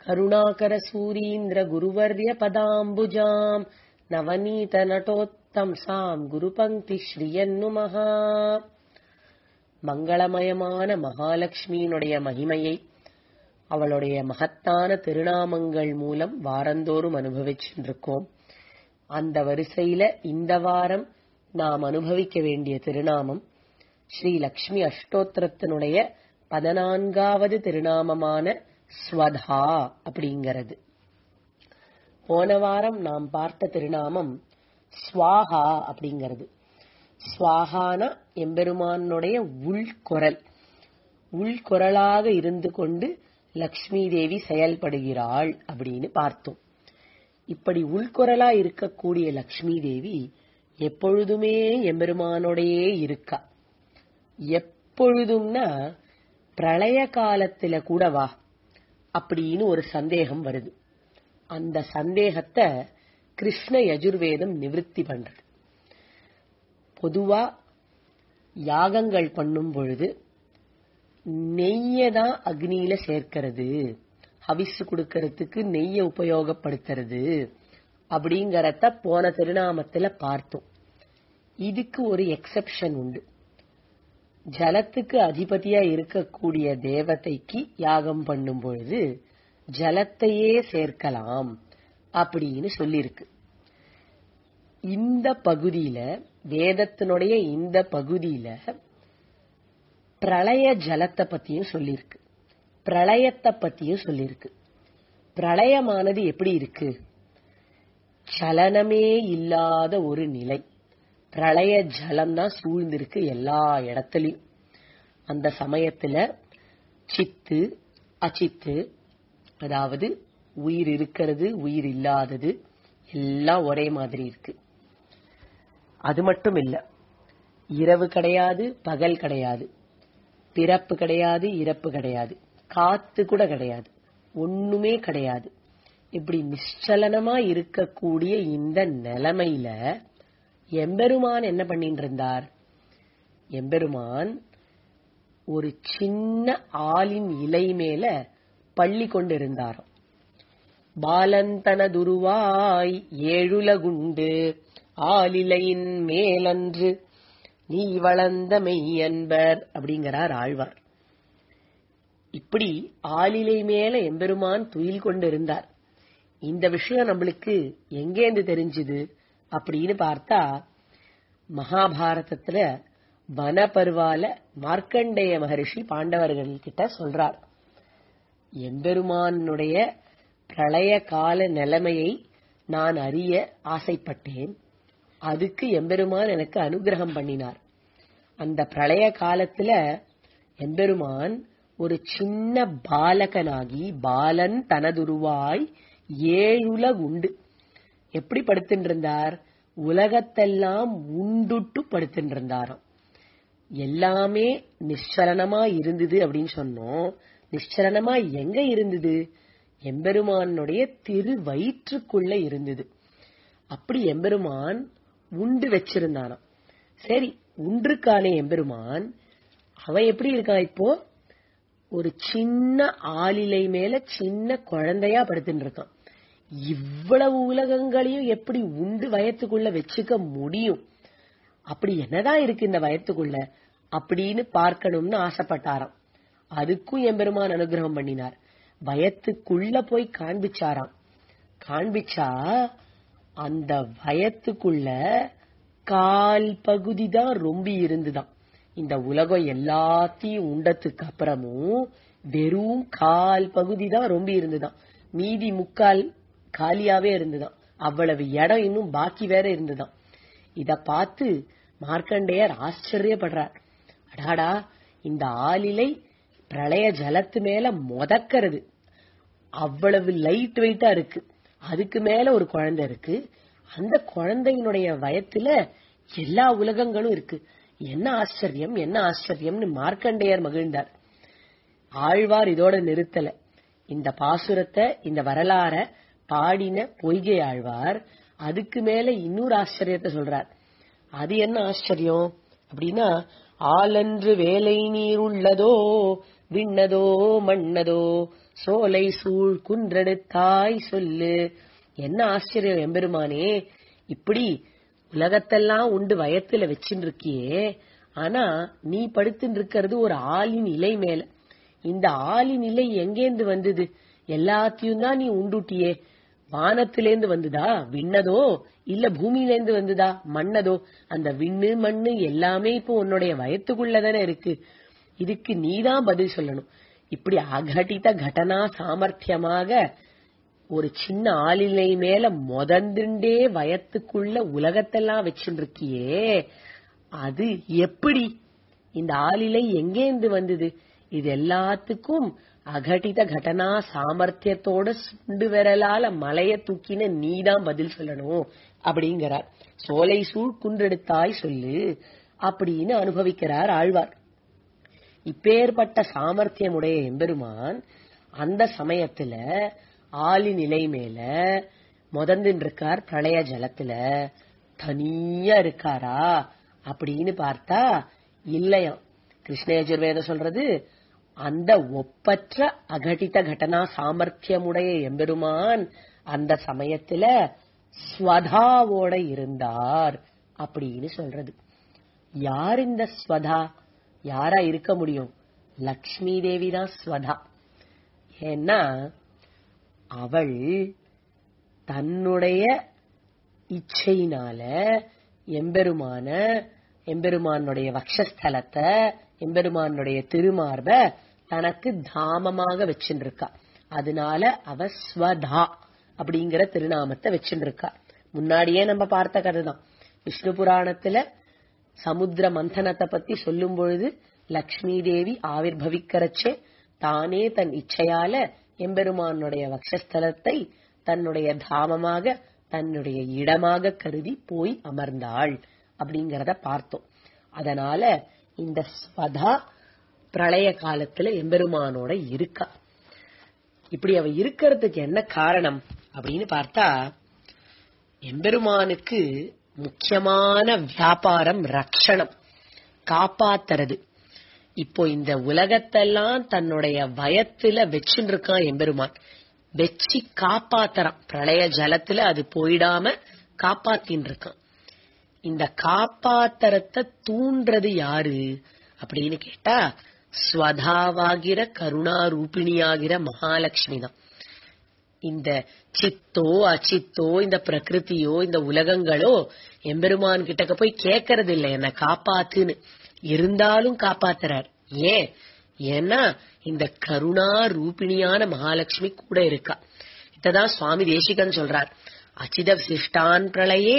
करुणाकरसूरीन्द्रगुरुवर्यपदाम्बुजाम् நவநீதநட்டோத்தம்சாம் குருபங்கி ஸ்ரீயன்னுமகா மங்களமயமான மகாலட்சுமியினுடைய மகிமையை அவளுடைய மகத்தான திருநாமங்கள் மூலம் வாரந்தோறும் அனுபவிச்சுருக்கோம் அந்த வரிசையில இந்த வாரம் நாம் அனுபவிக்க வேண்டிய திருநாமம் ஸ்ரீ லக்ஷ்மி அஷ்டோத்திரத்தினுடைய பதினான்காவது திருநாமமான ஸ்வதா அப்படிங்கிறது போன வாரம் நாம் பார்த்த திருநாமம் ஸ்வாஹா அப்படிங்கிறது ஸ்வாஹான எம்பெருமானுடைய உள்குரல் உள்குரலாக இருந்து கொண்டு லக்ஷ்மி தேவி செயல்படுகிறாள் அப்படின்னு பார்த்தோம் இப்படி உள்குரலா இருக்கக்கூடிய லக்ஷ்மி தேவி எப்பொழுதுமே எம்பெருமானோடையே இருக்கா எப்பொழுதும்னா பிரளய காலத்துல கூட வா அப்படின்னு ஒரு சந்தேகம் வருது அந்த சந்தேகத்தை கிருஷ்ண யஜுர்வேதம் நிவர்த்தி பண்றது பொதுவா யாகங்கள் பண்ணும் பொழுது நெய்ய தான் அக்னியில சேர்க்கிறது ஹவிசு கொடுக்கறதுக்கு நெய்ய உபயோகப்படுத்துறது அப்படிங்கறத போன திருநாமத்துல பார்த்தோம் இதுக்கு ஒரு எக்ஸெப்ஷன் உண்டு ஜலத்துக்கு அதிபதியா இருக்கக்கூடிய தேவதைக்கு யாகம் பண்ணும் பொழுது ஜலத்தையே சேர்க்கலாம் அப்படின்னு சொல்லியிருக்கு இந்த பகுதியில வேதத்தினுடைய இந்த பகுதியில பிரளய ஜலத்தை பத்தியும் சொல்லியிருக்கு பிரளயத்தை பத்தியும் சொல்லியிருக்கு பிரளயமானது எப்படி இருக்கு சலனமே இல்லாத ஒரு நிலை பிரளய ஜலம் தான் சூழ்ந்திருக்கு எல்லா இடத்துலயும் அந்த சமயத்துல சித்து அச்சித்து அதாவது உயிர் இருக்கிறது உயிர் இல்லாதது எல்லாம் ஒரே மாதிரி இருக்கு அது மட்டும் இல்ல இரவு கிடையாது பகல் கிடையாது பிறப்பு கிடையாது இறப்பு கிடையாது காத்து கூட கிடையாது ஒண்ணுமே கிடையாது இப்படி நிச்சலனமா இருக்கக்கூடிய இந்த நிலைமையில எம்பெருமான் என்ன பண்ணிட்டு இருந்தார் எம்பெருமான் ஒரு சின்ன ஆளின் இலை மேல பள்ளி கொண்டிருந்தாராம் பாலந்தனதுருவாய் ஏழுலகுண்டு ஆலிலையின் மேலன்று நீ வளர்ந்த மெய்யன்பர் அப்படிங்கிறார் ஆழ்வார் இப்படி ஆளிலை மேல எம்பெருமான் துயில் கொண்டிருந்தார் இந்த விஷயம் நம்மளுக்கு எங்கேந்து தெரிஞ்சுது அப்படின்னு பார்த்தா மகாபாரதத்துல வனபருவால மார்க்கண்டேய மகரிஷி பாண்டவர்கள் கிட்ட சொல்றார் எம்பெருமானுடைய பிரளய கால நிலைமையை நான் அறிய ஆசைப்பட்டேன் அதுக்கு எம்பெருமான் எனக்கு அனுகிரகம் பண்ணினார் அந்த பிரளய காலத்துல எம்பெருமான் ஒரு சின்ன பாலகனாகி பாலன் தனதுருவாய் ஏழுல உண்டு எப்படி படுத்துட்டு இருந்தார் உலகத்தெல்லாம் உண்டுட்டு படுத்துட்டு இருந்தாராம் எல்லாமே நிశ్చலனமா இருந்தது அப்படின்னு சொன்னோம் நிశ్చலனமா எங்க இருந்தது எம்பெருமானுடைய திரு வயிற்றுக்குள்ள இருந்தது அப்படி எம்பெருமான் உண்டு வச்சிருந்தானாம் சரி உன்றுக்கானே எம்பெருமான் அவன் எப்படி இருக்கான் இப்போ ஒரு சின்ன ஆளிலை மேல சின்ன குழந்தையா படுத்துட்டு இருக்கான் இவ்வளவு உலகங்களையும் எப்படி உண்டு வயத்துக்குள்ள வச்சுக்க முடியும் அப்படி என்னதான் இருக்கு இந்த வயத்துக்குள்ள அப்படின்னு பார்க்கணும்னு ஆசைப்பட்டாராம் அதுக்கும் எம்பெருமான் அனுகிரகம் பண்ணினார் வயத்துக்குள்ள போய் காண்பிச்சாராம் காண்பிச்சா அந்த வயத்துக்குள்ள கால் பகுதி தான் ரொம்ப இருந்துதான் இந்த உலகம் எல்லாத்தையும் உண்டத்துக்கு அப்புறமும் வெறும் கால் பகுதி தான் ரொம்ப இருந்துதான் மீதி முக்கால் காலியாவே இருந்துதான் அவ்வளவு இடம் இன்னும் பாக்கி வேற இருந்துதான் இத பார்த்து மார்க்கண்டேயர் ஆச்சரியப்படுறார் அடாடா இந்த ஆளிலை பிரளய ஜலத்து மேல முதக்கிறது அவ்வளவு லைட் வெயிட்டா இருக்கு அதுக்கு மேல ஒரு குழந்தை இருக்கு அந்த குழந்தையினுடைய வயத்துல எல்லா உலகங்களும் இருக்கு என்ன ஆச்சரியம் என்ன ஆச்சரியம்னு மார்க்கண்டேயர் மகிழ்ந்தார் ஆழ்வார் இதோட நிறுத்தல இந்த பாசுரத்தை இந்த வரலாற பாடின பொய்கை ஆழ்வார் அதுக்கு மேல இன்னொரு ஆச்சரியத்தை சொல்றார் அது என்ன ஆச்சரியம் அப்படின்னா ஆலன்று வேலை நீர் உள்ளதோ விண்ணதோ மண்ணதோ சோலை சூழ் குன்றெடுத்தாய் சொல்லு என்ன ஆச்சரியம் எம்பெருமானே இப்படி உலகத்தெல்லாம் உண்டு வயத்துல வச்சுட்டு இருக்கியே ஆனா நீ படுத்துட்டு இருக்கிறது ஒரு ஆளின் இலை மேல இந்த ஆளின் இலை எங்கேந்து வந்தது எல்லாத்தையும் தான் நீ உண்டுட்டியே வானத்திலேந்து வந்துதா விண்ணதோ இல்ல பூமியிலேந்து வந்துதா மண்ணதோ அந்த விண்ணு மண்ணு எல்லாமே இப்போ உன்னுடைய வயத்துக்குள்ளதானே இருக்கு இதுக்கு நீதான் பதில் சொல்லணும் இப்படி அகட்டித கடனா சாமர்த்தியமாக ஒரு சின்ன ஆளிலை மேல முதந்துண்டே வயத்துக்குள்ள உலகத்தெல்லாம் வச்சுருக்கியே அது எப்படி இந்த ஆளிலை எங்கேந்து வந்தது இது எல்லாத்துக்கும் அகட்டித கடனா சாமர்த்தியத்தோட சுண்டு விரலால மலைய தூக்கின நீதான் பதில் சொல்லணும் அப்படிங்கிறார் சோலை சூழ் குன்றெடுத்தாய் சொல்லு அப்படின்னு அனுபவிக்கிறார் ஆழ்வார் இப்பேற்பட்ட சாமர்த்தியமுடைய எம்பெருமான் அந்த சமயத்துல ஆளி நிலை மேல முதந்துன்னு இருக்கார் பிரளய ஜலத்துல தனியா இருக்காரா அப்படின்னு பார்த்தா இல்லையாம் கிருஷ்ணயஜுர்வேதம் சொல்றது அந்த ஒப்பற்ற அகட்டித கடனா சாமர்த்தியமுடைய எம்பெருமான் அந்த சமயத்துல ஸ்வதாவோட இருந்தார் அப்படின்னு சொல்றது யார் இந்த ஸ்வதா யாரா இருக்க முடியும் லக்ஷ்மி தேவி தான் ஸ்வதா ஏன்னா அவள் தன்னுடைய இச்சையினால எம்பெருமான எம்பெருமானுடைய வக்ஷஸ்தலத்தை எம்பெருமானுடைய திருமார்ப தனக்கு தாமமாக வச்சுருக்கா அதனால அவ ஸ்வதா அப்படிங்கிற திருநாமத்தை வச்சுருக்கா முன்னாடியே நம்ம பார்த்த கதை தான் விஷ்ணு புராணத்துல சமுத்திர மந்தனத்தை பத்தி சொல்லும் பொழுது லக்ஷ்மி தேவி ஆவிர்வவிக்கிறச்சே தானே தன் இச்சையால எம்பெருமானுடைய வக்ஷஸ்தலத்தை தன்னுடைய தாமமாக தன்னுடைய இடமாக கருதி போய் அமர்ந்தாள் அப்படிங்கறத பார்த்தோம் அதனால இந்த ஸ்வதா பிரளய காலத்துல எம்பெருமானோட இருக்கா இப்படி அவ இருக்கிறதுக்கு என்ன காரணம் அப்படின்னு பார்த்தா எம்பெருமானுக்கு முக்கியமான வியாபாரம் ரக்ஷணம் காப்பாத்துறது இப்போ இந்த உலகத்தெல்லாம் தன்னுடைய வயத்துல வச்சுட்டு இருக்கான் எம்பெருமான் வச்சு காப்பாத்துறான் பிரளய ஜலத்துல அது போயிடாம காப்பாத்தின்னு இருக்கான் இந்த காப்பாத்தரத்தை தூண்டுறது யாரு அப்படின்னு கேட்டா ஸ்வதாவாகிற கருணா ரூபிணியாகிற மகாலட்சுமி தான் இந்த சித்தோ அச்சித்தோ இந்த பிரகிருதியோ இந்த உலகங்களோ எம்பெருமான் கிட்டக்க போய் கேட்கறது இல்லை என்ன காப்பாத்துன்னு இருந்தாலும் காப்பாத்துறார் ஏன் ஏன்னா இந்த கருணா ரூபிணியான மகாலட்சுமி கூட இருக்கா இததான் சுவாமி தேசிகன் சொல்றார் அச்சித சிஷ்டான் பிரளயே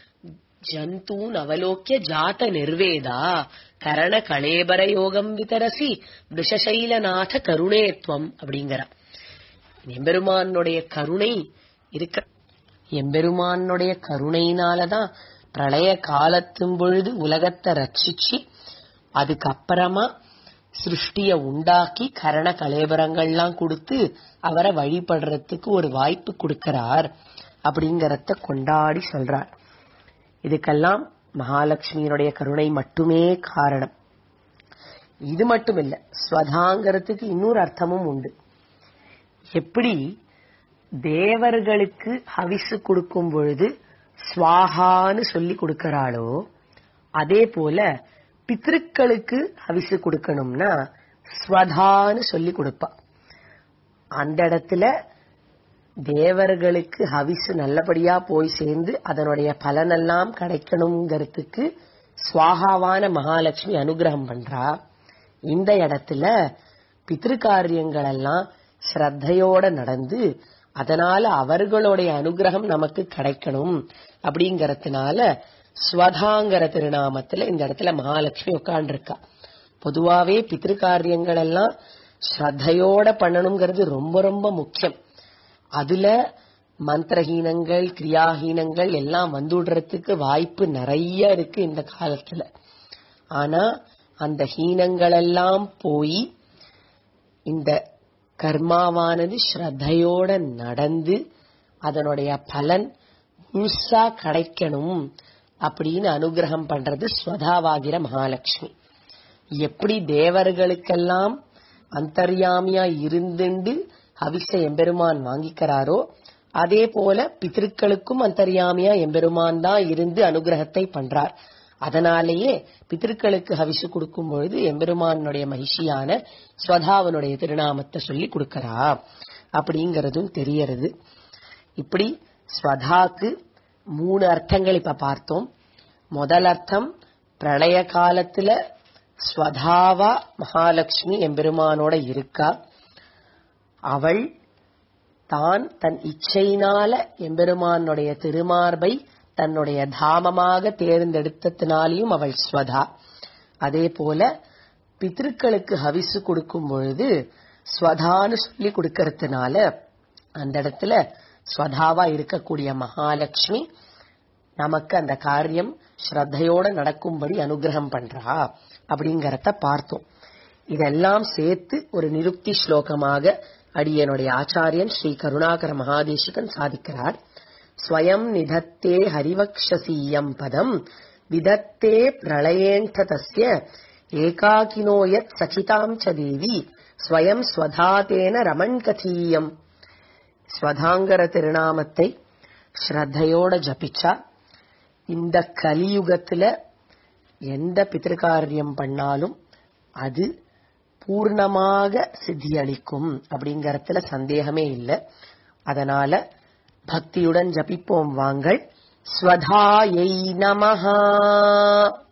ஜந்தூன் அவலோக்கிய ஜாத நிர்வேதா கரண கலேபர யோகம் விதரசி விஷசைலநாத கருணேத்வம் அப்படிங்கிற எம்பெருமானுடைய கருணை இருக்க எம்பெருமானுடைய கருணையினாலதான் பிரளய காலத்தும் பொழுது உலகத்தை ரட்சிச்சு அதுக்கப்புறமா சிருஷ்டிய உண்டாக்கி கரண கலேபரங்கள்லாம் கொடுத்து அவரை வழிபடுறதுக்கு ஒரு வாய்ப்பு கொடுக்கிறார் அப்படிங்கறத கொண்டாடி சொல்றார் இதுக்கெல்லாம் மகாலட்சுமியினுடைய கருணை மட்டுமே காரணம் இது மட்டும் இல்ல ஸ்வதாங்கிறதுக்கு இன்னொரு அர்த்தமும் உண்டு எப்படி தேவர்களுக்கு ஹவிசு கொடுக்கும் பொழுது ஸ்வாகான்னு சொல்லி கொடுக்கறாளோ அதே போல பித்ருக்களுக்கு ஹவிசு கொடுக்கணும்னா ஸ்வதான்னு சொல்லி கொடுப்பா அந்த இடத்துல தேவர்களுக்கு ஹவிசு நல்லபடியா போய் சேர்ந்து அதனுடைய பலனெல்லாம் கிடைக்கணுங்கிறதுக்கு சுவாகாவான மகாலட்சுமி அனுகிரகம் பண்றா இந்த இடத்துல பித்ருக்காரியங்கள் எல்லாம் ஸ்ரத்தையோட நடந்து அதனால அவர்களுடைய அனுகிரகம் நமக்கு கிடைக்கணும் அப்படிங்கறதுனால ஸ்வதாங்கிற திருநாமத்துல இந்த இடத்துல மகாலட்சுமி உட்காண்டிருக்கா பொதுவாவே பித்ருக்காரியங்கள் எல்லாம் ஸ்ரத்தையோட பண்ணணுங்கிறது ரொம்ப ரொம்ப முக்கியம் அதுல மந்திரஹீனங்கள் கிரியாஹீனங்கள் எல்லாம் வந்துடுறதுக்கு வாய்ப்பு நிறைய இருக்கு இந்த காலத்துல ஆனா அந்த ஹீனங்கள் எல்லாம் போய் இந்த கர்மாவானது ஸ்ரத்தையோட நடந்து அதனுடைய பலன் முழுசா கிடைக்கணும் அப்படின்னு அனுகிரகம் பண்றது ஸ்வதாவாகிற மகாலட்சுமி எப்படி தேவர்களுக்கெல்லாம் அந்தர்யாமியா இருந்துண்டு ஹவிச எம்பெருமான் வாங்கிக்கிறாரோ அதே போல பித்திருக்களுக்கும் அந்தர்யாமியா எம்பெருமான் தான் இருந்து அனுகிரகத்தை பண்றார் அதனாலேயே பித்திருக்களுக்கு ஹவிசு கொடுக்கும் பொழுது எம்பெருமானுடைய மகிழ்ச்சியான ஸ்வதாவனுடைய திருநாமத்தை சொல்லி கொடுக்கறா அப்படிங்கறதும் தெரியறது இப்படி ஸ்வதாக்கு மூணு அர்த்தங்கள் இப்ப பார்த்தோம் முதல் அர்த்தம் பிரளய காலத்துல ஸ்வதாவா மகாலட்சுமி எம்பெருமானோட இருக்கா அவள் தான் தன் இச்சையினால எம்பெருமானுடைய திருமார்பை தன்னுடைய தாமமாக தேர்ந்தெடுத்ததினாலையும் அவள் ஸ்வதா அதே போல பித்திருக்களுக்கு ஹவிசு கொடுக்கும் பொழுது ஸ்வதான்னு சொல்லி கொடுக்கறதுனால அந்த இடத்துல ஸ்வதாவா இருக்கக்கூடிய மகாலட்சுமி நமக்கு அந்த காரியம் ஸ்ரத்தையோட நடக்கும்படி அனுகிரகம் பண்றா அப்படிங்கறத பார்த்தோம் இதெல்லாம் சேர்த்து ஒரு நிருக்தி ஸ்லோகமாக அடியனுடைய ஆச்சாரியன் ஸ்ரீ கருணாகர மகாதேசிகன் சாதிக்கிறார் ஸ்வயம் நிதத்தே ஹரிவக்ஷசீயம் பதம் விதத்தே பிரளயேந்த தஸ்ய ஏகாக்கினோ யத் சகிதாம் ச தேவி ஸ்வயம் ஸ்வதாதேன ரமண் கதீயம் ஸ்வதாங்கர திருநாமத்தை ஸ்ரத்தையோட ஜபிச்சா இந்த கலியுகத்துல எந்த பித்திருக்காரியம் பண்ணாலும் அது பூர்ணமாக சித்தியளிக்கும் அப்படிங்கறதுல சந்தேகமே இல்லை அதனால பக்தியுடன் ஜபிப்போம் வாங்கள் ஸ்வதாயை நமஹா